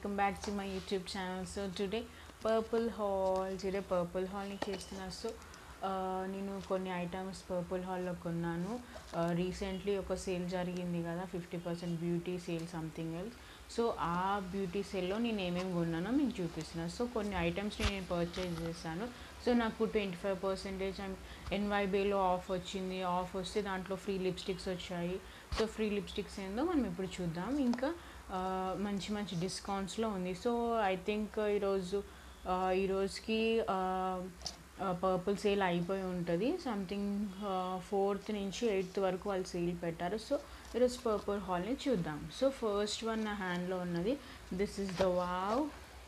welcome back to my YouTube channel so today Purplle haul today Purplle హాల్ని చేస్తున్నా so నేను కొన్ని items purple హాల్లో కొన్నాను రీసెంట్లీ ఒక సేల్ జరిగింది కదా fifty percent beauty sale something else so ఆ బ్యూటీ సేల్లో నేను ఏమేమి కొన్నానో మీకు చూపిస్తున్నాను సో కొన్ని ఐటమ్స్ నేను పర్చేజ్ చేశాను సో నాకు ట్వంటీ ఫైవ్ పర్సెంటేజ్ ఎన్వైబేలో ఆఫ్ వచ్చింది ఆఫ్ వస్తే దాంట్లో ఫ్రీ లిప్స్టిక్స్ వచ్చాయి సో ఫ్రీ లిప్స్టిక్స్ ఏందో మనం ఇప్పుడు చూద్దాం ఇంకా ఆ, మంచి మంచి డిస్కౌంట్స్లో ఉంది సో ఐ థింక్ ఈరోజు ఆ, ఈరోజుకి పర్పుల్ సేల్ అయిపోయి ఉంటుంది సంథింగ్ ఫోర్త్ నుంచి ఎయిత్ వరకు వాళ్ళు సేల్ పెట్టారు సో ఈరోజు పర్పుల్ హాల్ని చూద్దాం సో ఫస్ట్ వన్ నా హ్యాండ్లో ఉన్నది this is the wow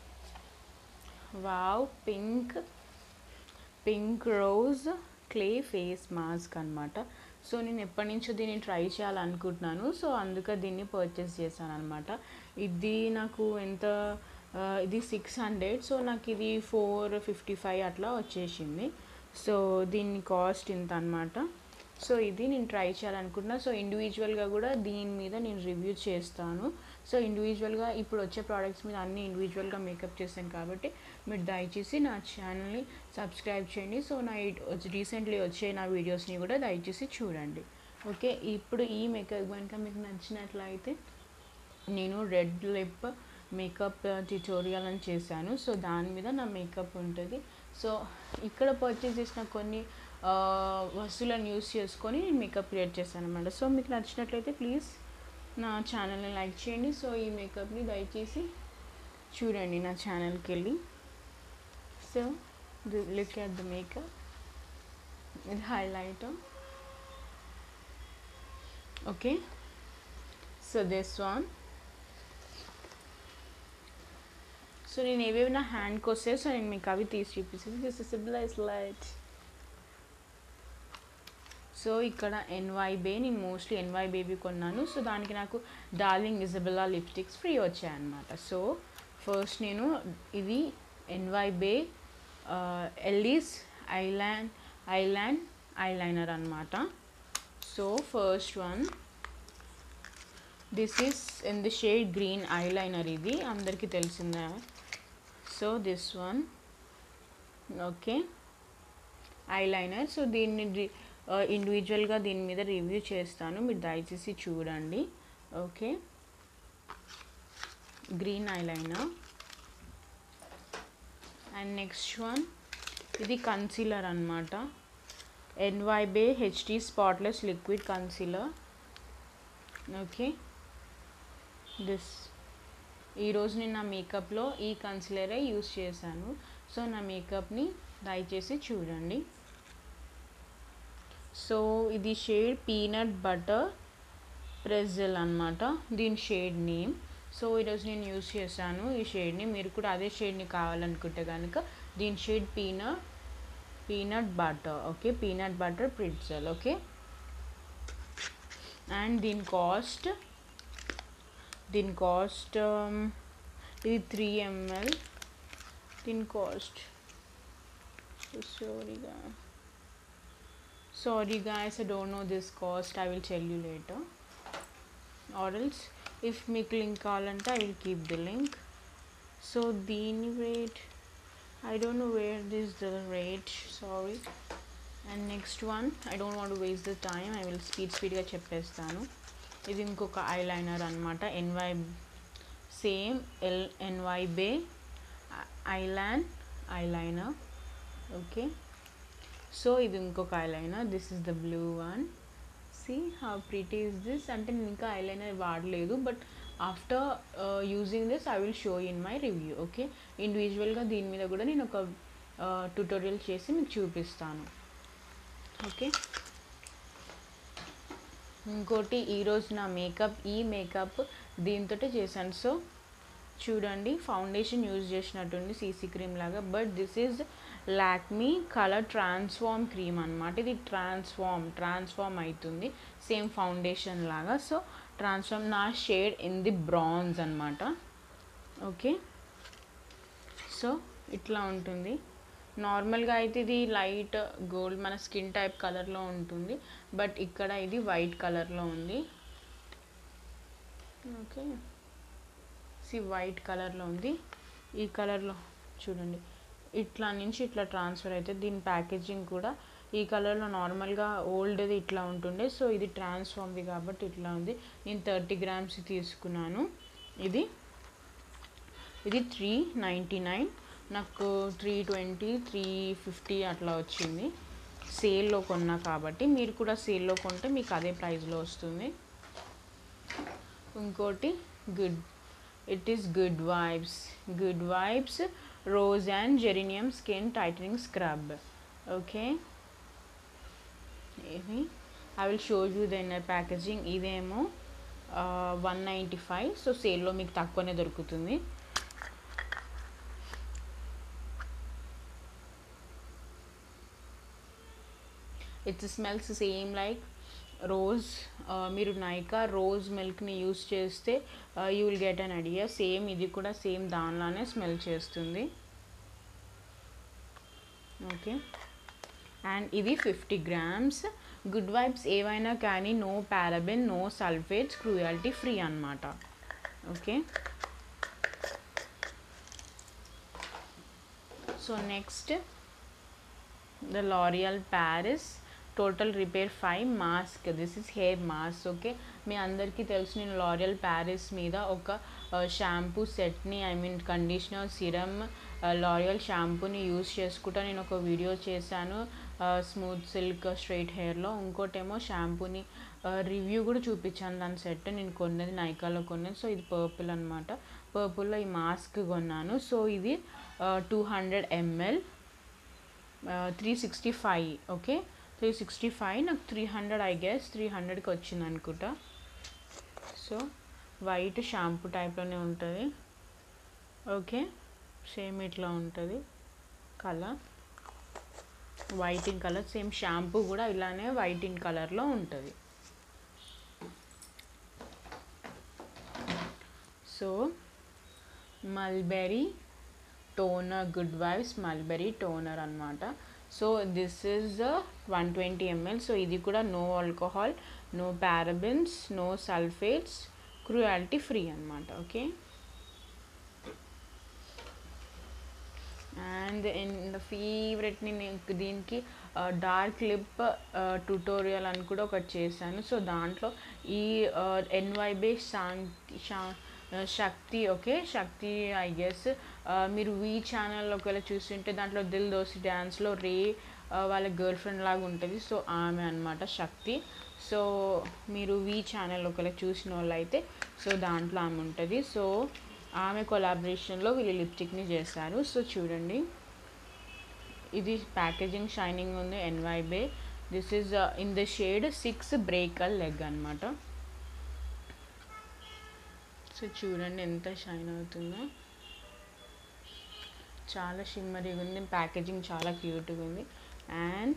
wow pink pink rose clay face mask అనమాట సో నేను ఎప్పటి నుంచో దీన్ని ట్రై చేయాలనుకుంటున్నాను సో అందుకే దీన్ని పర్చేస్ చేశాను అనమాట ఇది నాకు ఎంత ఆ, ఇది సిక్స్ హండ్రెడ్ సో నాకు ఇది ఫోర్ ఫిఫ్టీ ఫైవ్ అట్లా వచ్చేసింది సో దీని కాస్ట్ ఇంత అనమాట సో ఇది నేను ట్రై చేయాలనుకుంటున్నా సో ఇండివిజువల్గా కూడా దీని మీద నేను రివ్యూ చేస్తాను సో ఇండివిజువల్గా ఇప్పుడు వచ్చే ప్రోడక్ట్స్ మీద అన్ని ఇండివిజువల్గా మేకప్ చేశాను కాబట్టి మీరు దయచేసి నా ఛానల్ని సబ్స్క్రైబ్ చేయండి సో నా రీసెంట్లీ వచ్చే నా వీడియోస్ని కూడా దయచేసి చూడండి ఓకే ఇప్పుడు ఈ మేకప్ కనుక మీకు నచ్చినట్లయితే నేను రెడ్ లిప్ మేకప్ ట్యూటోరియల్ అని చేశాను సో దాని మీద నా మేకప్ ఉంటుంది సో ఇక్కడ పర్చేస్ చేసిన కొన్ని ఆ, వస్తువులను యూస్ చేసుకొని నేను మేకప్ క్రియేట్ చేశాను అనమాట సో మీకు నచ్చినట్లయితే ప్లీజ్ నా ఛానల్ని లైక్ చేయండి సో ఈ మేకప్ని దయచేసి చూడండి నా ఛానల్కి వెళ్ళి so look at the makeup ఇది highlight okay so this one so నేను ఏవేవి నా హ్యాండ్కి వస్తే సో నేను మీకు అవి తీసి చూపిస్తాను this is bliss light so ఇక్కడ ఎన్వై బే నేను మోస్ట్లీ ఎన్వై బేబీ కొన్నాను సో దానికి నాకు డార్లింగ్ ఇజబెల్లా లిప్స్టిక్స్ ఫ్రీ వచ్చాయన్నమాట సో ఫస్ట్ నేను ఇది NY Bae Ellie's island island eyeliner అనమాట so first one this is in the shade green eyeliner ఇది అందరికీ తెలిసిందే so this one okay eyeliner so దీన్ని ఇండివిజువల్గా దీని మీద రివ్యూ చేస్తాను మీరు దయచేసి చూడండి okay green eyeliner and next one ఇది కన్సీలర్ అనమాట NY Bae HD spotless liquid concealer okay this ఈరోజు నేను నా మేకప్లో ఈ కన్సిలరే యూస్ చేశాను సో నా మేకప్ని దయచేసి చూడండి సో ఇది షేడ్ పీనట్ బటర్ ప్రెజల్ అనమాట దీని షేడ్ నేమ్ సో ఈరోజు నేను యూస్ చేశాను ఈ షేడ్ని మీరు కూడా అదే షేడ్ని కావాలనుకుంటే కనుక దీని shade peanut peanut butter okay peanut butter pretzel okay and దీని కాస్ట్ దీని కాస్ట్ ఇది త్రీ ఎంఎల్ దీని కాస్ట్ సారీగా sorry guys I don't know this cost I will tell you later ఆర్ఎల్స్ ఇఫ్ మీకు లింక్ కావాలంటే I will keep the link so దీని rate I don't know where this the rate sorry and next one I don't want waste the time I will speed స్పీడ్గా చెప్పేస్తాను ఇది ఇంకొక eyeliner అనమాట NY same L NY Bae island eyeliner okay so ఇది ఇంకొక eyeliner this is the blue one see how pretty is this అంటే నేను ఇంకా ఐలైనర్ వాడలేదు but after using this I will show in my review okay ఇండివిజువల్గా దీని మీద కూడా నేను ఒక ట్యూటోరియల్ చేసి మీకు చూపిస్తాను ఓకే ఇంకోటి ఈరోజు నా మేకప్ ఈ మేకప్ దీంతో చేశాను సో చూడండి ఫౌండేషన్ యూజ్ చేసినట్టుంది సీసీ క్రీమ్ లాగా but this is Lakme colour transform cream అనమాట ఇది ట్రాన్స్ఫార్మ్ ట్రాన్స్ఫార్మ్ అవుతుంది సేమ్ ఫౌండేషన్ లాగా సో ట్రాన్స్ఫార్మ్ నా షేడ్ ఇన్ ది బ్రాన్స్ అనమాట ఓకే సో ఇట్లా ఉంటుంది నార్మల్గా అయితే ఇది లైట్ గోల్డ్ మన స్కిన్ టైప్ కలర్లో ఉంటుంది బట్ ఇక్కడ ఇది వైట్ కలర్లో ఉంది ఓకే సి వైట్ కలర్లో ఉంది ఈ కలర్లో చూడండి ఇట్లా నుంచి ఇట్లా ట్రాన్స్ఫర్ అయితే దీని ప్యాకేజింగ్ కూడా ఈ కలర్లో నార్మల్గా ఓల్డ్ది ఇట్లా ఉంటుండే సో ఇది ట్రాన్స్ఫార్మ్ది కాబట్టి ఇట్లా ఉంది నేను థర్టీ గ్రామ్స్ తీసుకున్నాను ఇది ఇది త్రీ నైంటీ నైన్ నాకు త్రీ ట్వంటీ త్రీ ఫిఫ్టీ అట్లా వచ్చింది సేల్లో కొన్నా కాబట్టి మీరు కూడా సేల్లో కొంటే మీకు అదే ప్రైస్లో వస్తుంది ఇంకోటి good it is good vibes good vibes rose and geranium skin tightening scrub okay ఇది I will show you then packaging ఇదేమో వన్ నైంటీ ఫైవ్ సో సేల్లో మీకు తక్కువనే దొరుకుతుంది it's smells same like rose మీరు నైకా రోజ్ మిల్క్ని యూస్ చేస్తే you will get an idea same ఇది కూడా సేమ్ దానిలానే స్మెల్ చేస్తుంది ఓకే అండ్ ఇది ఫిఫ్టీ గ్రామ్స్ గుడ్ వైబ్స్ ఏవైనా కానీ no paraben no sulphates cruelty free అనమాట okay so next the L'Oreal Paris total repair five mask this is hair mask okay మీ అందరికీ తెలుసు నేను లారియల్ ప్యారిస్ మీద ఒక షాంపూ సెట్ని I mean conditioner serum L'Oreal షాంపూని యూస్ చేసుకుంటా నేను ఒక వీడియో చేశాను స్మూత్ సిల్క్ స్ట్రైట్ హెయిర్లో ఇంకోటేమో షాంపూని రివ్యూ కూడా చూపించాను దాని సెట్ నేను కొన్నది నైకాలో కొన్నది సో ఇది పర్పుల్ అనమాట పర్పుల్లో ఈ మాస్క్ కొన్నాను సో ఇది two hundred ML three sixty five okay three sixty five నాకు three hundred I guess three హండ్రెడ్కి వచ్చింది అనుకుంటా సో వైట్ షాంపూ టైప్లోనే ఉంటుంది ఓకే సేమ్ ఇట్లా ఉంటుంది colour white in colour same shampoo కూడా ఇలానే వైట్ ఇన్ కలర్లో ఉంటుంది so mulberry toner good vibes mulberry toner అనమాట so this is one twenty ML so ఇది కూడా no alcohol no parabens no sulphates cruelty free అనమాట okay and in the favourite నేను దీనికి డార్క్ లిప్ ట్యూటోరియల్ అని కూడా ఒకటి చేశాను సో దాంట్లో ఈ ఎన్వైబే శాంతి శా Shakti okay Shakti I guess మీరు వీ ఛానల్ ఒకవేళ చూస్తుంటే దాంట్లో దిల్ దోసి డ్యాన్స్లో రే వాళ్ళ గర్ల్ ఫ్రెండ్ లాగా ఉంటుంది సో ఆమె అనమాట శక్తి సో మీరు వీ ఛానల్ ఒకవేళ చూసిన వాళ్ళు అయితే సో దాంట్లో ఆమె ఉంటుంది సో ఆమె కొలాబరేషన్లో వీళ్ళు లిప్స్టిక్ని చేశారు సో చూడండి ఇది ప్యాకేజింగ్ షైనింగ్ ఉంది NY Bae this is in the shade six break a leg అనమాట సో చూడండి ఎంత షైన్ అవుతుందో చాలా షిమ్మరీగా ఉంది ప్యాకేజింగ్ చాలా క్యూట్గా ఉంది అండ్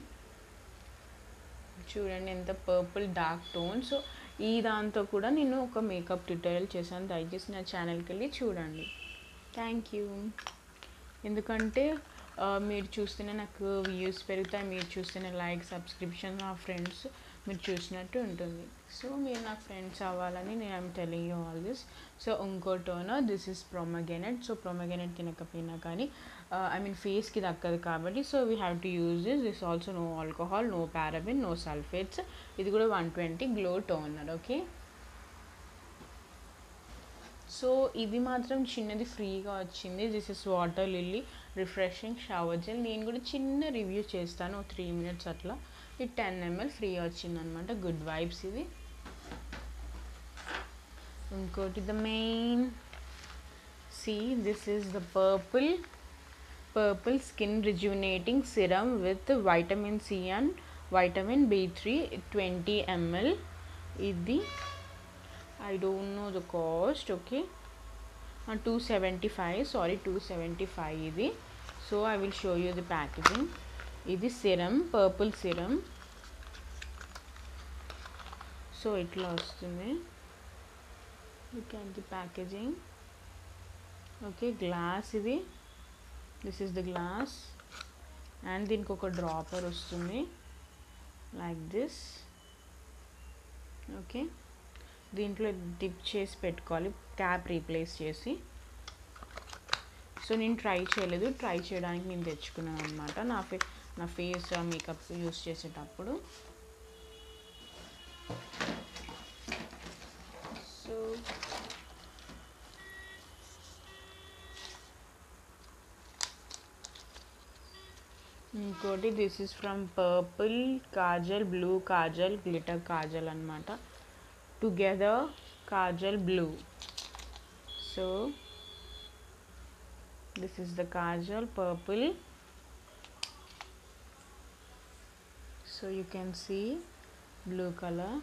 చూడండి ఎంత పర్పుల్ డార్క్ టోన్ సో ఈ దాంతో కూడా నేను ఒక మేకప్ ట్యూటోరియల్ చేశాను దయచేసి నా ఛానల్కి వెళ్ళి చూడండి థ్యాంక్ యూ ఎందుకంటే మీరు చూస్తేనే నాకు వ్యూస్ పెరుగుతాయి మీరు చూస్తేనే లైక్ సబ్స్క్రిప్షన్ నా ఫ్రెండ్స్ మీరు చూసినట్టు ఉంటుంది సో మీరు నాకు ఫ్రెండ్స్ అవ్వాలని నేను I'm telling you all this so ఇంకో toner this is pomegranate so pomegranate తినకపోయినా కానీ ఐ మీన్ ఫేస్కి దక్కదు కాబట్టి so we have to use this this also no alcohol no paraben no sulphates ఇది కూడా one twenty glow toner okay so ఇది మాత్రం చిన్నది ఫ్రీగా వచ్చింది this is water lily refreshing shower gel నేను కూడా చిన్న రివ్యూ చేస్తాను త్రీ మినిట్స్ అట్లా ఇది టెన్ ఎంఎల్ ఫ్రీ వచ్చిందనమాట గుడ్ వైబ్స్ ఇది ఇంకోటి the main C this is the purple purple skin rejuvenating serum with vitamin C and vitamin B three twenty ML ఇది I don't know the cost okay two seventy five sorry two seventy five ఇది so I will show you the packaging ఇది serum purple serum so ఇట్లా వస్తుంది look at the packaging okay glass ఇది this is the glass and దీనికి ఒక dropper వస్తుంది like this okay దీంట్లో dip చేసి పెట్టుకోవాలి క్యాప్ రీప్లేస్ చేసి సో నేను ట్రై చేయలేదు ట్రై చేయడానికి నేను తెచ్చుకున్నాను అనమాట నా ఫే నా ఫేస్ మేకప్ యూస్ చేసేటప్పుడు సో ఇంకోటి this is from Purplle kajal blue kajal glitter kajal అనమాట together kajal blue so this is the kajal purple so you can see blue color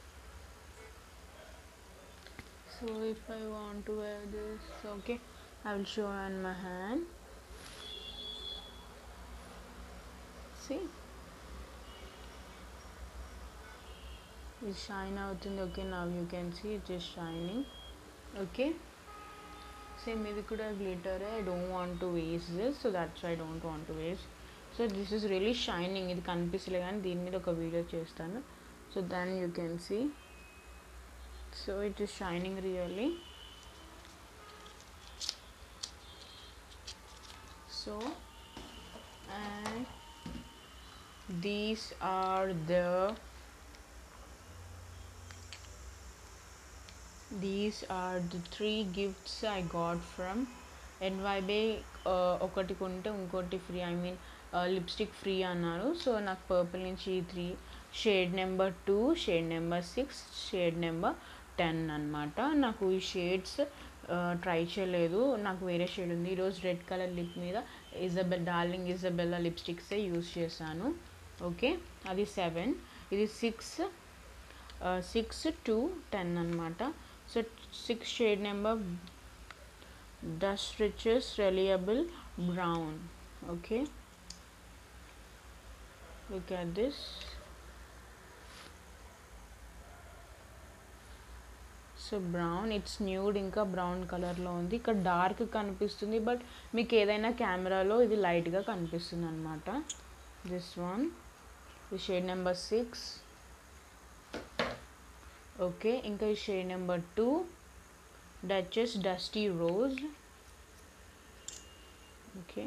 so if I want to wear this okay I will show on my hand see it's shine out in okay now you can see it is shining okay same ఇది కూడా glitter I don't want to waste this so that's I don't want to waste so this is really shining ఇది కనిపిస్తలే కానీ దీని మీద ఒక video చేస్తాను so then you can see so it is shining really so and these are the these are the three gifts I got from NY Bae ఒకటి కొంటే ఇంకోటి free I mean lipstick free అన్నారు సో నాకు purple నుంచి ఈ three shade number two shade number six shade number ten అనమాట నాకు ఈ షేడ్స్ ట్రై చేయలేదు నాకు వేరే షేడ్ ఉంది ఈరోజు రెడ్ కలర్ లిప్ మీద ఇజబెల్ డార్లింగ్ ఇజబెల్లా లిప్స్టిక్సే యూస్ చేశాను ఓకే అది సెవెన్ ఇది సిక్స్ సిక్స్ టూ టెన్ అనమాట so six shade number dust riches reliable brown okay look at this so brown it's nude ఇంకా బ్రౌన్ కలర్లో ఉంది ఇక్కడ డార్క్ కనిపిస్తుంది బట్ మీకు ఏదైనా కెమెరాలో ఇది లైట్గా కనిపిస్తుంది అనమాట దిస్ వన్ ఈ షేడ్ నెంబర్ సిక్స్ ఓకే ఇంకా ఈ shade number two duchess dusty rose okay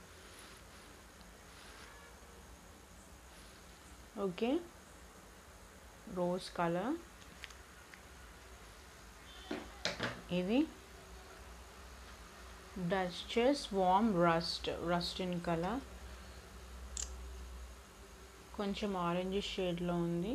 okay rose colour ఇది duchess warm rust rust in colour కొంచెం ఆరెంజ్ షేడ్లో ఉంది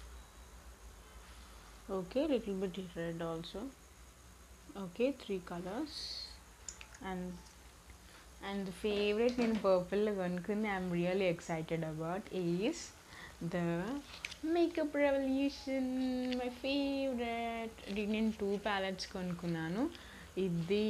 okay little bit red also okay three colours and and favourite నేను పర్పుల్లో కొనుక్కుంది I'm really excited about is the Makeup Revolution my favourite ఇది నేను two palettes కొనుక్కున్నాను ఇది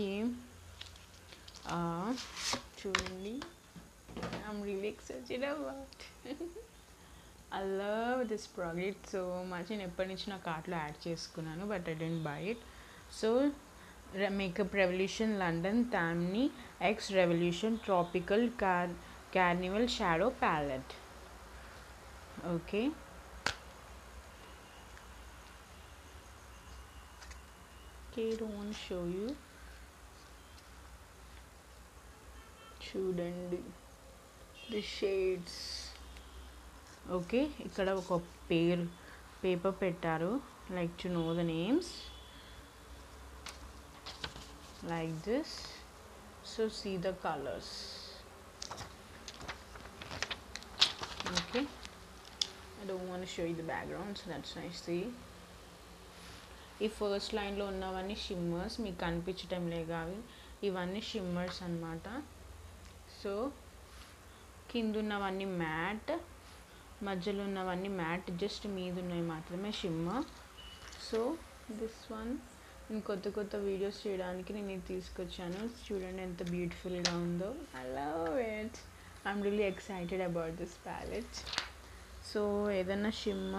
చూడండి I'm really excited about I love this product so much నేను ఎప్పటి నుంచి నా కార్ట్లో యాడ్ చేసుకున్నాను but I didn't buy it so Makeup Revolution London తామ్ని X Revolution tropical car carnival shadow palette okay okay don't show you చూడండి the shades okay ఇక్కడ ఒక పేరు పేపర్ పెట్టారు like to know the names like this so see the colors okay I don't want to show you the background so that's nice see ఈ first లైన్లో ఉన్నవన్నీ shimmers మీకు కనిపించటం లేక అవి ఇవన్నీ షిమ్మర్స్ అనమాట సో కింద ఉన్నవన్నీ మ్యాట్ మధ్యలో ఉన్నవన్నీ మ్యాట్ జస్ట్ మీద ఉన్నవి మాత్రమే షిమ్మర్ సో దిస్ వన్ నేను కొత్త కొత్త వీడియోస్ చేయడానికి నేను ఇది తీసుకొచ్చాను చూడండి ఎంత బ్యూటిఫుల్గా ఉందో I love it I'm really excited about this palette so ఏదైనా షిమ్మ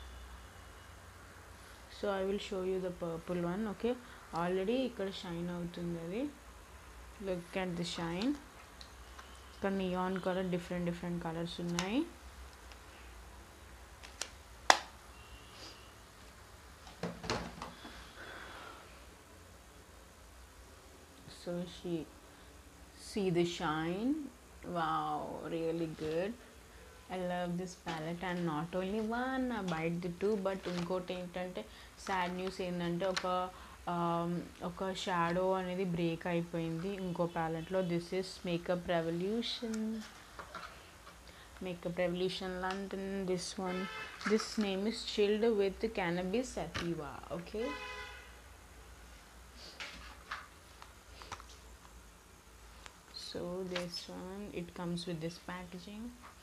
so I will show you the purple one okay already ఇక్కడ షైన్ అవుతుంది అది లుక్ అట్ ది షైన్ ఇక్కడ neon colour different different colours ఉన్నాయి so she see the shine wow really good I love this palette and not only one but the two but ఇంకోటి ఏంటంటే sad news ఏంటంటే ఒక um, ఒక shadow అనేది break అయిపోయింది ఇంకో ప్యాలెట్లో this is Makeup Revolution Makeup Revolution London this one this name is chilled with cannabis sativa okay so this one it comes with this packaging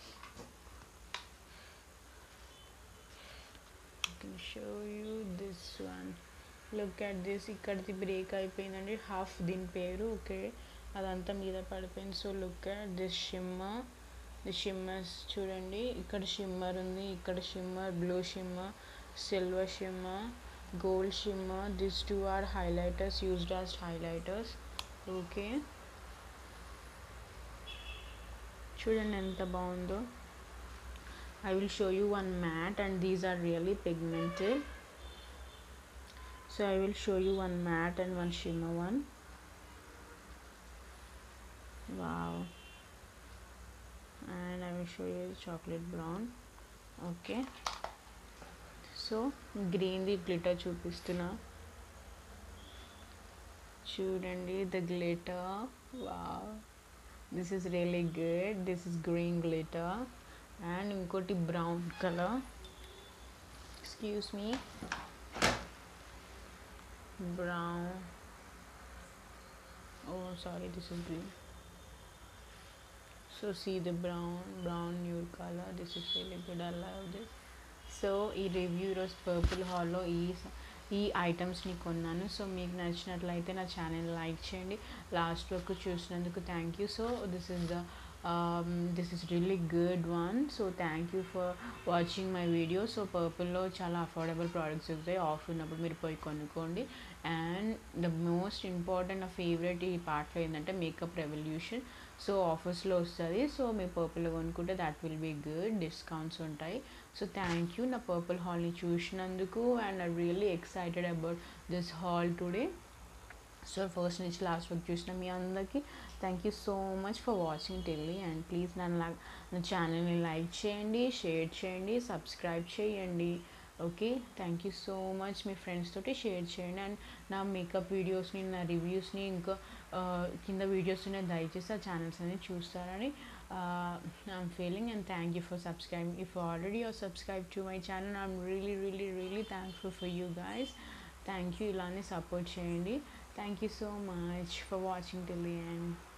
I can show you this one look at this ఇక్కడిది break అయిపోయిందండి half దీని పేరు okay అదంతా మీద పడిపోయింది so look at this shimmer the shimmers చూడండి ఇక్కడ shimmer ఉంది ఇక్కడ shimmer blue shimmer silver shimmer gold shimmer this two are highlighters used as highlighters okay చూడండి ఎంత బాగుందో I will show you one matte and these are really pigmented so I will show you one matte and one shimmer one wow and I will show you chocolate brown okay so గ్రీన్ది glitter చూపిస్తున్నా చూడండి the glitter wow this is really good this is green glitter and ఇంకోటి brown colour excuse me brown oh sorry this is green so see the brown brown new colour this is really good I love this so ఈ review ఈరోజు purple హాల్లో ఈ ఈ ఐటమ్స్ని కొన్నాను so మీకు నచ్చినట్లయితే నా ఛానల్ లైక్ చేయండి లాస్ట్ వరకు చూసినందుకు thank you so this is the this is really good one so thank you for watching my video so పర్పుల్లో చాలా అఫోర్డబుల్ ప్రోడక్ట్స్ ఉంటాయి ఆఫ్ ఉన్నప్పుడు మీరు పోయి కొనుక్కోండి అండ్ ద మోస్ట్ ఇంపార్టెంట్ నా ఫేవరెట్ ఈ పార్ట్లో ఏంటంటే మేకప్ రెవల్యూషన్ సో ఆఫర్స్లో వస్తుంది సో మీ పర్పుల్ కొనుక్కుంటే that will be good discounts ఉంటాయి సో థ్యాంక్ యూ నా పర్పుల్ హాల్ని చూసినందుకు and I really excited about this hall today so first నుంచి లాస్ట్ వరకు చూసిన మీ అందరికీ thank you so much for watching టెల్లీ అండ్ ప్లీజ్ నన్ను లా నా ఛానల్ని లైక్ చేయండి షేర్ చేయండి సబ్స్క్రైబ్ చేయండి okay thank you so much మీ ఫ్రెండ్స్ తోటి షేర్ చేయండి అండ్ నా మేకప్ వీడియోస్ని నా రివ్యూస్ని ఇంకా కింద వీడియోస్ని దయచేసి ఆ ఛానల్స్ అనేది చూస్తారని I'm feeling and thank you for subscribing if already are subscribe to my channel I'm really really really thankful for you guys thank you ఇలానే సపోర్ట్ చేయండి thank you so much for watching till the end